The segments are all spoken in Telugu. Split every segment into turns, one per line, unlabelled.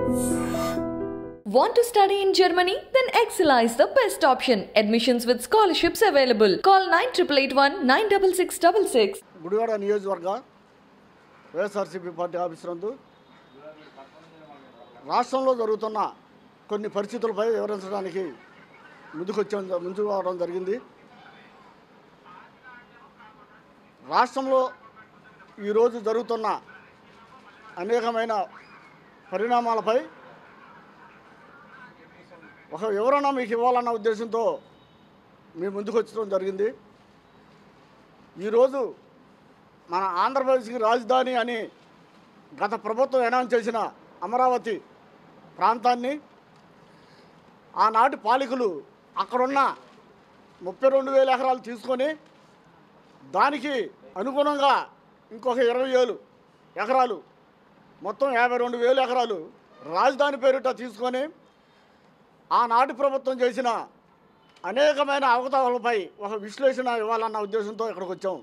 Want to study in Germany? Then Excella is the best option. Admissions with scholarships available. Call 9881 96666.
Gudivada నియోజకవర్గ వైఎస్ఆర్సీపీ పార్టీ ఆఫీస్ నందు రాష్ట్రంలో జరుగుతున్న కొన్ని పరిస్థితులపై వివరించడానికి ముందుకొచ్చా ముందుకు రావడం జరిగింది రాష్ట్రంలో ఈరోజు జరుగుతున్న అనేకమైన పరిణామాలపై ఒక వివరణ మీకు ఇవ్వాలన్న ఉద్దేశంతో మీ ముందుకు వచ్చడం జరిగింది ఈరోజు మన ఆంధ్రప్రదేశ్కి రాజధాని అని గత ప్రభుత్వం అనౌన్స్ చేసిన అమరావతి ప్రాంతాన్ని ఆనాటి పాలకులు అక్కడున్న ముప్పై రెండు వేల ఎకరాలు తీసుకొని దానికి అనుగుణంగా ఇంకొక ఇరవై వేలు ఎకరాలు మొత్తం యాభై రెండు వేలు ఎకరాలు రాజధాని పేరిట తీసుకొని ఆనాటి ప్రభుత్వం చేసిన అనేకమైన అవకతవకలపై ఒక విశ్లేషణ ఇవ్వాలన్న ఉద్దేశంతో ఇక్కడికి వచ్చాం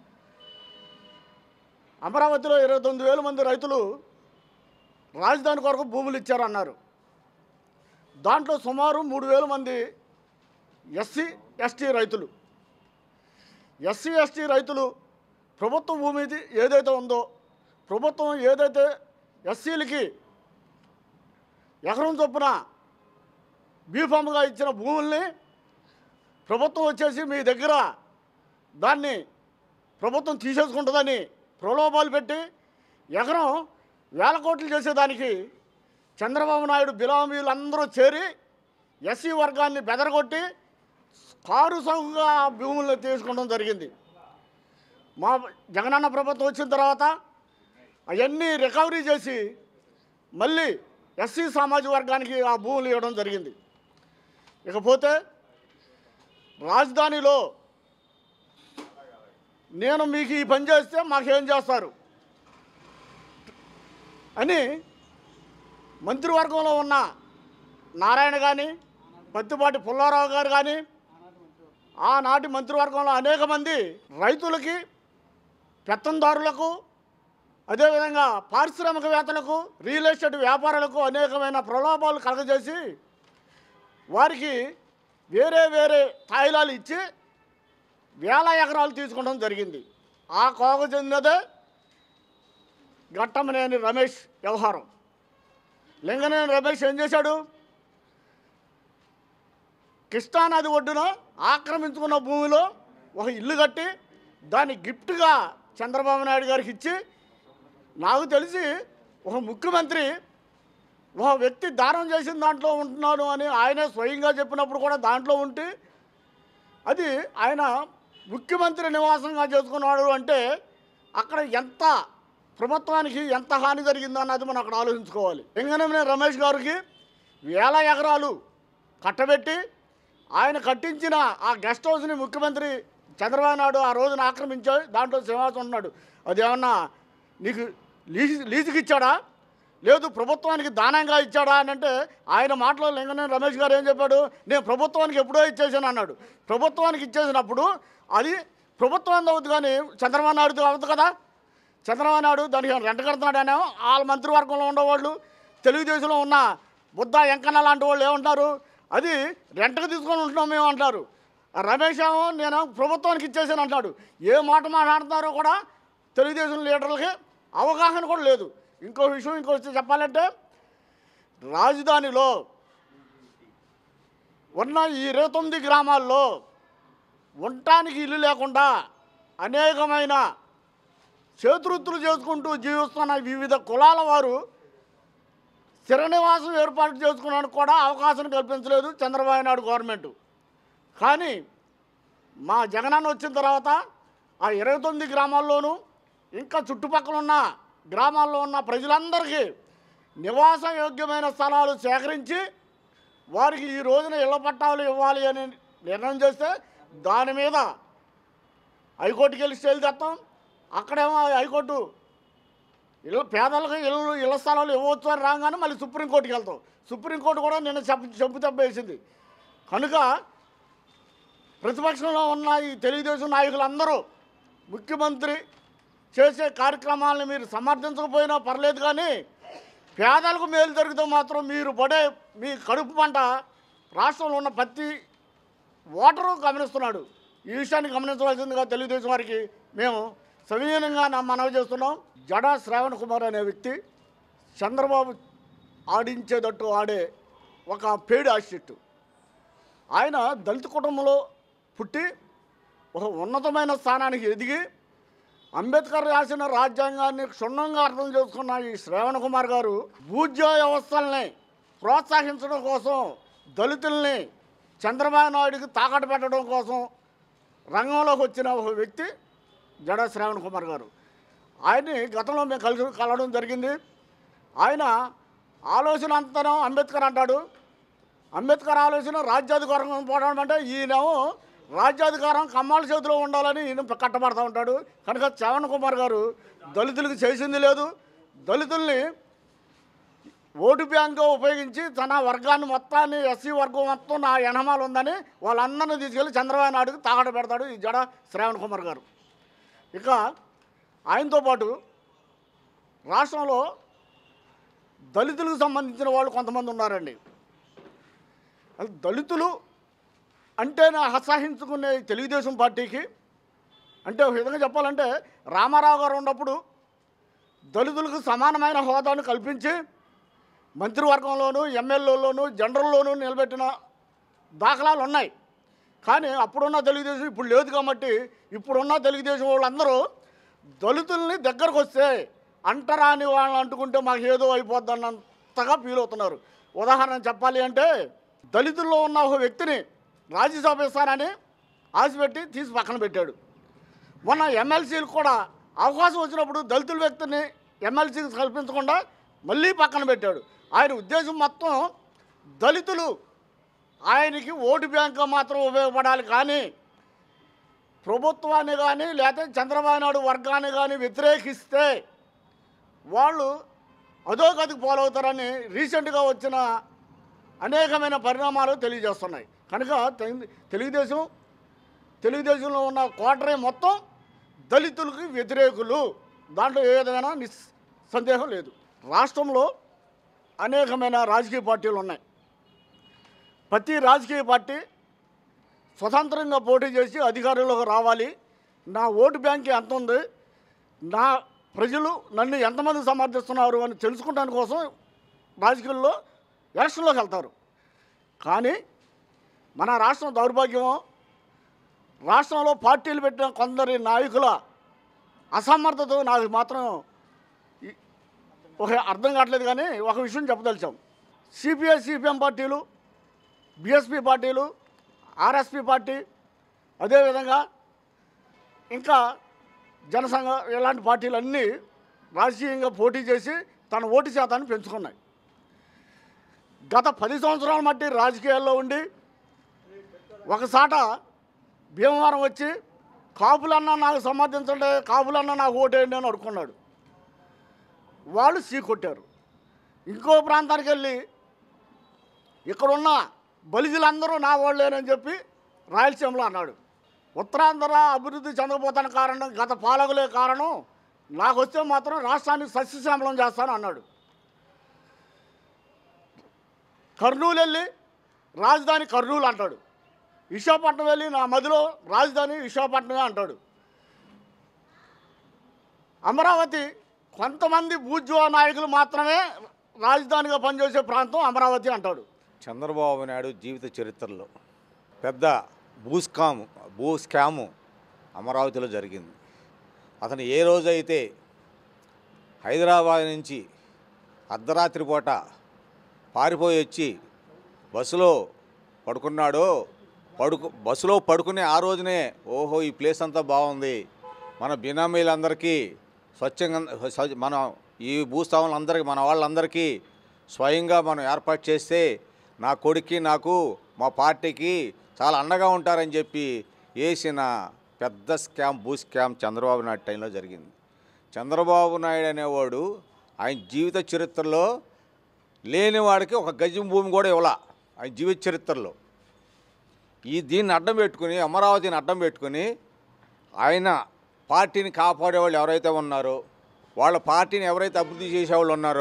అమరావతిలో ఇరవై తొమ్మిది వేల మంది రైతులు రాజధాని కొరకు భూములు ఇచ్చారన్నారు దాంట్లో సుమారు మూడు వేల మంది ఎస్సీ ఎస్టీ రైతులు ఎస్సీ ఎస్టీ రైతులు ప్రభుత్వ భూమి ఇది ఏదైతే ఉందో ప్రభుత్వం ఏదైతే ఎస్సీలకి ఎకరం చొప్పున బీఫామ్గా ఇచ్చిన భూముల్ని ప్రభుత్వం వచ్చేసి మీ దగ్గర దాన్ని ప్రభుత్వం తీసేసుకుంటుందని ప్రలోభాలు పెట్టి ఎకరం వేల కోట్లు చేసేదానికి చంద్రబాబు నాయుడు బిలామీలు అందరూ చేరి ఎస్సీ వర్గాన్ని బెదరగొట్టి కారు సౌకుగా ఆ భూములను తీసుకోవడం జరిగింది మా జగనన్న ప్రభుత్వం వచ్చిన తర్వాత అవన్నీ రికవరీ చేసి మళ్ళీ ఎస్సీ సామాజిక వర్గానికి ఆ భూములు ఇవ్వడం జరిగింది ఇకపోతే రాజధానిలో నేను మీకు ఈ పని చేస్తే మాకేం చేస్తారు అని మంత్రివర్గంలో ఉన్న నారాయణ కానీ పత్తిపాటి పుల్లారావు గారు కానీ ఆనాటి మంత్రివర్గంలో అనేక మంది రైతులకి పెత్తందారులకు అదేవిధంగా పారిశ్రామికవేత్తలకు రియల్ ఎస్టేట్ వ్యాపారులకు అనేకమైన ప్రలోభాలు కలగజేసి వారికి వేరే వేరే తాయిలాలు ఇచ్చి వేల ఎకరాలు తీసుకోవడం జరిగింది ఆ కోగ చెందినదే ఘట్టమనేని రమేష్ వ్యవహారం లింగనేని రమేష్ ఏం చేశాడు కృష్ణానది ఒడ్డున ఆక్రమించుకున్న భూమిలో ఒక ఇల్లు కట్టి దాన్ని గిఫ్ట్గా చంద్రబాబు నాయుడు గారికి ఇచ్చి నాకు తెలిసి ఒక ముఖ్యమంత్రి ఒక వ్యక్తి దానం చేసిన దాంట్లో ఉంటున్నాను అని ఆయనే స్వయంగా చెప్పినప్పుడు కూడా దాంట్లో ఉంటే అది ఆయన ముఖ్యమంత్రి నివాసంగా చేసుకున్నాడు అంటే అక్కడ ఎంత ప్రభుత్వానికి ఎంత హాని జరిగిందో అన్నది మనం అక్కడ ఆలోచించుకోవాలి లింగనమనే రమేష్ గారికి వేల ఎకరాలు కట్టబెట్టి ఆయన కట్టించిన ఆ గెస్ట్ హౌస్ని ముఖ్యమంత్రి చంద్రబాబు నాయుడు ఆ రోజున ఆక్రమించాడు దాంట్లో శ్రీనివాసం ఉన్నాడు అదేమన్నా నీకు లీజు లీజుకి ఇచ్చాడా లేదు ప్రభుత్వానికి దానంగా ఇచ్చాడా అని అంటే ఆయన మాటలో లింగనేని రమేష్ గారు ఏం చెప్పాడు నేను ప్రభుత్వానికి ఎప్పుడో ఇచ్చేసాను అన్నాడు ప్రభుత్వానికి ఇచ్చేసినప్పుడు అది ప్రభుత్వం అవుతుంది కానీ చంద్రబాబు నాయుడుతో అవుతుంది కదా చంద్రబాబు నాయుడు దానికి రెంట కడుతున్నాడనే వాళ్ళ మంత్రివర్గంలో ఉండేవాళ్ళు తెలుగుదేశంలో ఉన్న బుద్ధ వెంకన్న లాంటి వాళ్ళు ఏమంటారు అది రెంటకు తీసుకొని ఉంటున్నాం మేము అంటారు ఆ రమేష్ ఏమో నేను ప్రభుత్వానికి ఇచ్చేసాను అంటాడు ఏ మాట మాట్లాడుతున్నారో కూడా తెలుగుదేశం లీడర్లకి అవగాహన కూడా లేదు ఇంకో విషయం ఇంకో విషయం చెప్పాలంటే రాజధానిలో ఉన్న ఈ ఇరవై తొమ్మిది గ్రామాల్లో ఉండటానికి ఇల్లు లేకుండా అనేకమైన చేతువృత్తులు చేసుకుంటూ జీవిస్తున్న వివిధ కులాల వారు స్థిర నివాసం ఏర్పాటు చేసుకోవడానికి కూడా అవకాశం కల్పించలేదు చంద్రబాబు నాయుడు గవర్నమెంట్ కానీ మా జగనన్న వచ్చిన తర్వాత ఆ ఇరవై తొమ్మిది గ్రామాల్లోనూ ఇంకా చుట్టుపక్కల ఉన్న గ్రామాల్లో ఉన్న ప్రజలందరికీ నివాస యోగ్యమైన స్థలాలు సేకరించి వారికి ఈ రోజున ఇళ్ల పట్టాలు ఇవ్వాలి అని నిర్ణయం చేస్తే దాని మీద హైకోర్టుకి వెళ్ళి స్టేలు తెస్తాం అక్కడేమో హైకోర్టు ఇళ్ళ పేదలకు ఇళ్ళు ఇళ్ల స్థలాలు ఇవ్వచ్చు అని రాగానే మళ్ళీ సుప్రీంకోర్టుకి వెళ్తాం సుప్రీంకోర్టు కూడా నిన్న చెప్పు చెప్పు తప్పేసింది కనుక ప్రతిపక్షంలో ఉన్న ఈ తెలుగుదేశం నాయకులందరూ ముఖ్యమంత్రి చేసే కార్యక్రమాలను మీరు సమర్థించకపోయినా పర్లేదు కానీ పేదలకు మేలు జరిగితే మాత్రం మీరు పడే మీ కడుపు పంట రాష్ట్రంలో ఉన్న ప్రతి ఓటరు గమనిస్తున్నాడు ఈ విషయాన్ని గమనించవలసిందిగా తెలుగుదేశం వారికి మేము సవినీయంగా నా మనవి చేస్తున్నాం జడా శ్రావణ్ కుమార్ అనే వ్యక్తి చంద్రబాబు ఆడించేటట్టు ఆడే ఒక పేడి ఆసిట్టు ఆయన దళిత కుటుంబంలో పుట్టి ఒక ఉన్నతమైన స్థానానికి ఎదిగి అంబేద్కర్ రాసిన రాజ్యాంగాన్ని క్షుణ్ణంగా అర్థం చేసుకున్న ఈ శ్రవణ్ కుమార్ గారు భూజ్య వ్యవస్థల్ని ప్రోత్సహించడం కోసం దళితుల్ని చంద్రబాబు నాయుడికి తాకట్టు పెట్టడం కోసం రంగంలోకి వచ్చిన ఒక వ్యక్తి జడ శ్రావణ్ కుమార్ గారు ఆయన్ని గతంలో మేము కలిసి కలవడం జరిగింది ఆయన ఆలోచన అంతనం అంబేద్కర్ అంటాడు అంబేద్కర్ ఆలోచన రాజ్యాధికారం పోవడం అంటే ఈయనేమో రాజ్యాధికారం కమ్మాల చేతిలో ఉండాలని ఈయన కట్టబడతా ఉంటాడు కనుక చవన్ కుమార్ గారు దళితులకు చేసింది లేదు దళితుల్ని ఓటు బ్యాంకు ఉపయోగించి తన వర్గాన్ని మొత్తాన్ని ఎస్సీ వర్గం మొత్తం నా ఎనమాలు ఉందని వాళ్ళందరినీ తీసుకెళ్ళి చంద్రబాబు నాయుడుకి తాగట పెడతాడు ఈ జడ శ్రావణ్ కుమార్ గారు ఇక ఆయనతో పాటు రాష్ట్రంలో దళితులకు సంబంధించిన వాళ్ళు కొంతమంది ఉన్నారండి అది దళితులు అంటేనే అసహించుకునే తెలుగుదేశం పార్టీకి అంటే ఒక విధంగా చెప్పాలంటే రామారావు గారు ఉన్నప్పుడు దళితులకు సమానమైన హోదాను కల్పించి మంత్రివర్గంలోనూ ఎమ్మెల్యేలోనూ జనరల్లోనూ నిలబెట్టిన దాఖలాలు ఉన్నాయి కానీ అప్పుడున్న తెలుగుదేశం ఇప్పుడు లేదు కాబట్టి ఇప్పుడున్న తెలుగుదేశం వాళ్ళందరూ దళితుల్ని దగ్గరకు వస్తే అంటరాని వాళ్ళని అంటుకుంటే మాకు ఏదో అయిపోద్ది అన్నంతగా ఫీల్ అవుతున్నారు ఉదాహరణ చెప్పాలి అంటే దళితుల్లో ఉన్న ఒక వ్యక్తిని రాజ్యసభ ఇస్తానని ఆశపెట్టి తీసి పక్కన పెట్టాడు మొన్న ఎమ్మెల్సీలకు కూడా అవకాశం వచ్చినప్పుడు దళితుల వ్యక్తిని ఎమ్మెల్సీకి కల్పించకుండా మళ్ళీ పక్కన పెట్టాడు ఆయన ఉద్దేశం మొత్తం దళితులు ఆయనకి ఓటు బ్యాంక్ మాత్రం ఉపయోగపడాలి కానీ ప్రభుత్వాన్ని కానీ లేకపోతే చంద్రబాబు నాయుడు వర్గాన్ని కానీ వ్యతిరేకిస్తే వాళ్ళు అధోగతికి పోలవుతారని రీసెంట్గా వచ్చిన అనేకమైన పరిణామాలు తెలియజేస్తున్నాయి కనుక తెలు- తెలుగుదేశం తెలుగుదేశంలో ఉన్న కోటరీ మొత్తం దళితులకు వ్యతిరేకులు దాంట్లో ఏ విధమైన నిస్ సందేహం లేదు రాష్ట్రంలో అనేకమైన రాజకీయ పార్టీలు ఉన్నాయి ప్రతి రాజకీయ పార్టీ స్వతంత్రంగా పోటీ చేసి అధికారంలోకి రావాలి నా ఓటు బ్యాంక్ ఎంత ఉంది నా ప్రజలు నన్ను ఎంతమంది సమర్థిస్తున్నారు అని తెలుసుకోవడానికి కోసం రాజకీయాల్లో ఎలక్షన్లోకి వెళ్తారు కానీ మన రాష్ట్రం దౌర్భాగ్యమో రాష్ట్రంలో పార్టీలు పెట్టిన కొందరి నాయకుల అసమర్థత నాకు మాత్రం ఈ- ఒక అర్థం కావట్లేదు కానీ ఒక విషయం చెప్పదలిచాం సిపిఐ సిపిఎం పార్టీలు బిఎస్పి పార్టీలు ఆర్ఎస్పి పార్టీ అదేవిధంగా ఇంకా జనసంఘ ఇలాంటి పార్టీలన్నీ రాజకీయంగా పోటీ చేసి తన ఓటు శాతాన్ని పెంచుకున్నాయి గత పది సంవత్సరాల మట్టి రాజకీయాల్లో ఉండి ఒకసాట భీమవరం వచ్చి కాపులన్నా నాకు సమర్థించండి కాపులన్నా నాకు ఓటేయండి అని అడుక్కున్నాడు వాళ్ళు సీ కొట్టారు ఇంకో ప్రాంతానికి వెళ్ళి ఇక్కడున్న బలిజులందరూ నా వాళ్ళేనని చెప్పి రాయలసీమలో అన్నాడు ఉత్తరాంధ్ర అభివృద్ధి చెందకపోతాను కారణం గత పాలకులే కారణం నాకు వస్తే మాత్రం రాష్ట్రాన్ని సస్యశ్యామలం చేస్తాను అన్నాడు కర్నూలు వెళ్ళి రాజధాని కర్నూలు అంటాడు విశాఖపట్నం వెళ్ళి నా మదిలో రాజధాని విశాఖపట్నమే అంటాడు అమరావతి కొంతమంది భూజ్వ నాయకులు మాత్రమే రాజధానిగా పనిచేసే ప్రాంతం అమరావతి అంటాడు
చంద్రబాబు నాయుడు జీవిత చరిత్రలో పెద్ద భూస్కాము భూ స్కాము అమరావతిలో జరిగింది అతను ఏ రోజైతే హైదరాబాద్ నుంచి అర్ధరాత్రి పూట పారిపోయి వచ్చి బస్సులో పడుకున్నాడో పడుకు బస్సులో పడుకునే ఆ రోజునే ఓహో ఈ ప్లేస్ అంతా బాగుంది మన బినామీలందరికీ స్వచ్ఛంగా స్వ- మన ఈ భూస్వాములందరికీ మన వాళ్ళందరికీ స్వయంగా మనం ఏర్పాటు చేస్తే నా కొడుక్కి నాకు మా పార్టీకి చాలా అండగా ఉంటారని చెప్పి వేసిన పెద్ద స్కామ్ భూ స్కామ్ చంద్రబాబు నాయుడు టైంలో జరిగింది చంద్రబాబు నాయుడు అనేవాడు ఆయన జీవిత చరిత్రలో లేని వాడికి ఒక గజం భూమి కూడా ఇవ్వాల ఆయన జీవిత చరిత్రలో ఈ దీన్ని అడ్డం పెట్టుకుని అమరావతిని అడ్డం పెట్టుకుని ఆయన పార్టీని కాపాడేవాళ్ళు ఎవరైతే ఉన్నారో వాళ్ళ పార్టీని ఎవరైతే అభివృద్ధి చేసేవాళ్ళు ఉన్నారో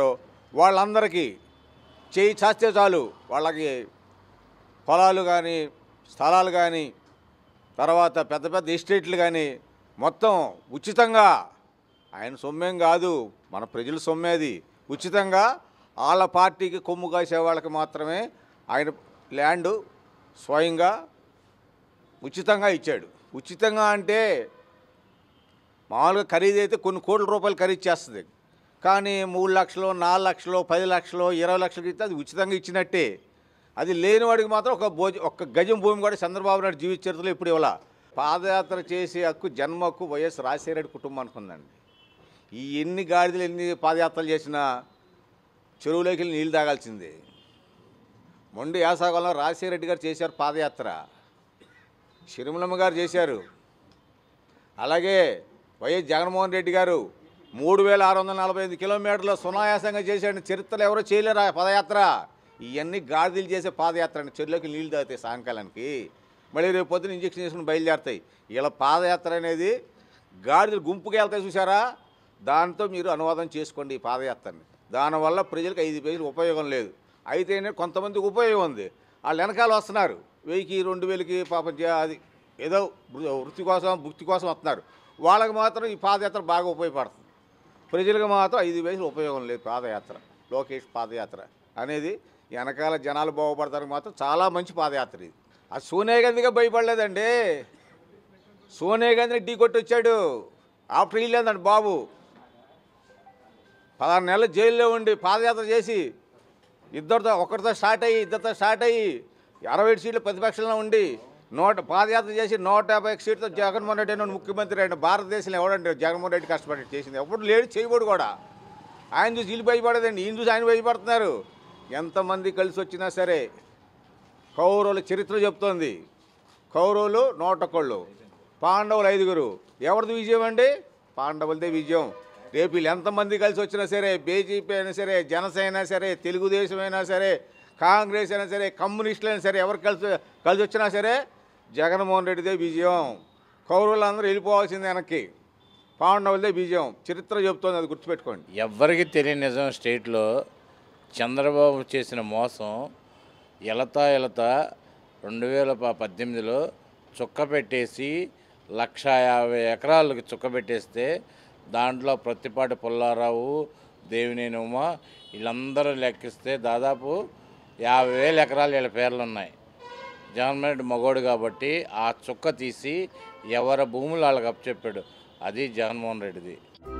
వాళ్ళందరికీ చేయి చాస్తే చాలు వాళ్ళకి పొలాలు కానీ స్థలాలు కానీ తర్వాత పెద్ద పెద్ద ఎస్టేట్లు కానీ మొత్తం ఉచితంగా ఆయన సొమ్మేం కాదు మన ప్రజల సొమ్మేది ఉచితంగా వాళ్ళ పార్టీకి కొమ్ము కాసే వాళ్ళకి మాత్రమే ఆయన ల్యాండ్ స్వయంగా ఉచితంగా ఇచ్చాడు ఉచితంగా అంటే మామూలుగా ఖరీదు అయితే కొన్ని కోట్ల రూపాయలు ఖరీదు చేస్తుంది కానీ మూడు లక్షలు నాలుగు లక్షలు పది లక్షలు ఇరవై లక్షలకి ఇస్తే అది ఉచితంగా ఇచ్చినట్టే అది లేని వాడికి మాత్రం ఒక భోజ ఒక్క గజం భూమి కూడా చంద్రబాబు నాయుడు జీవిత చరిత్రలో ఇప్పుడు ఇవ్వాల పాదయాత్ర చేసే హక్కు జన్మ హక్కు వైఎస్ రాజశేఖర కుటుంబానికి ఉందండి ఈ ఎన్ని గాడిదలు ఎన్ని పాదయాత్రలు చేసినా చెరువులోకి వెళ్ళి నీళ్ళు తాగాల్సిందే మొండి యాసకాలంలో రాజశేఖర రెడ్డి గారు చేశారు పాదయాత్ర షిరిమలమ్మ గారు చేశారు అలాగే వైఎస్ జగన్మోహన్ రెడ్డి గారు మూడు వేల ఆరు వందల నలభై ఐదు కిలోమీటర్ల సునాయాసంగా చేశాడు చరిత్రలో ఎవరో చేయలేరు ఆ పదయాత్ర ఇవన్నీ గాడిదలు చేసే పాదయాత్ర అండి చెరువులోకి నీళ్ళు తాగుతాయి సాయంకాలానికి మళ్ళీ రేపు పొద్దున ఇంజక్షన్ చేసుకుని బయలుదేరుతాయి ఇలా పాదయాత్ర అనేది గాడిదలు గుంపుకి వెళ్తాయి చూసారా దాంతో మీరు అనువాదం చేసుకోండి ఈ పాదయాత్రని దానివల్ల ప్రజలకు ఐదు పైసలు ఉపయోగం లేదు అయితేనే కొంతమందికి ఉపయోగం ఉంది వాళ్ళు వెనకాల వస్తున్నారు వెయ్యికి రెండు వేలకి పాపం చే- అది ఏదో వృ- వృత్తి కోసం భుక్తి కోసం వస్తున్నారు వాళ్ళకి మాత్రం ఈ పాదయాత్ర బాగా ఉపయోగపడుతుంది ప్రజలకు మాత్రం ఐదు పైసలు ఉపయోగం లేదు పాదయాత్ర లోకేష్ పాదయాత్ర అనేది వెనకాల జనాలు బాగుపడతానికి మాత్రం చాలా మంచి పాదయాత్ర ఇది ఆ సోనియా గాంధీగా భయపడలేదండి సోనియా గాంధీని ఢీ కొట్టి వచ్చాడు ఆఫ్టర్ వెళ్ళేదండి బాబు పదహారు నెలలు జైల్లో ఉండి పాదయాత్ర చేసి ఇద్దరితో ఒకరితో స్టార్ట్ అయ్యి ఇద్దరితో స్టార్ట్ అయ్యి అరవై ఏడు సీట్లు ప్రతిపక్షంలో ఉండి నూట పాదయాత్ర చేసి నూట యాభై ఒక్క సీట్తో జగన్మోహన్ రెడ్డి అని ముఖ్యమంత్రి అయిన భారతదేశంలో ఎవడండి జగన్మోహన్ రెడ్డి కష్టపడి చేసింది ఎప్పుడు లేడు చేయబడు కూడా ఆయన చూసి వీళ్ళు భయపడదండి ఈయన చూసి ఆయన భయపడుతున్నారు ఎంతమంది కలిసి వచ్చినా సరే కౌరవుల చరిత్ర చెప్తోంది కౌరవులు నూటొక్కళ్ళు పాండవులు ఐదుగురు ఎవరిది విజయం అండి పాండవులదే విజయం రేపు వీళ్ళు ఎంతమంది కలిసి వచ్చినా సరే బీజేపీ అయినా సరే జనసేన అయినా సరే తెలుగుదేశం అయినా సరే కాంగ్రెస్ అయినా సరే కమ్యూనిస్టులు అయినా సరే ఎవరు కలిసి కలిసి వచ్చినా సరే జగన్మోహన్ రెడ్డిదే విజయం కౌరవులందరూ వెళ్ళిపోవాల్సింది వెనక్కి పాండవులదే విజయం చరిత్ర చెప్తోంది అది గుర్తుపెట్టుకోండి
ఎవ్వరికి తెలియని నిజం స్టేట్లో చంద్రబాబు చేసిన మోసం ఎలతా ఎలతా రెండు వేల ప- పద్దెనిమిదిలో చుక్క పెట్టేసి లక్ష యాభై ఎకరాలకి చుక్క పెట్టేస్తే దాంట్లో ప్రత్తిపాటి పుల్లారావు దేవినేని ఉమ వీళ్ళందరూ లెక్కిస్తే దాదాపు యాభై వేల ఎకరాలు వీళ్ళ పేర్లు ఉన్నాయి జగన్మోహన్ రెడ్డి మగోడు కాబట్టి ఆ చుక్క తీసి ఎవరి భూములు వాళ్ళకి అప్పచెప్పాడు అది జగన్మోహన్ రెడ్డిది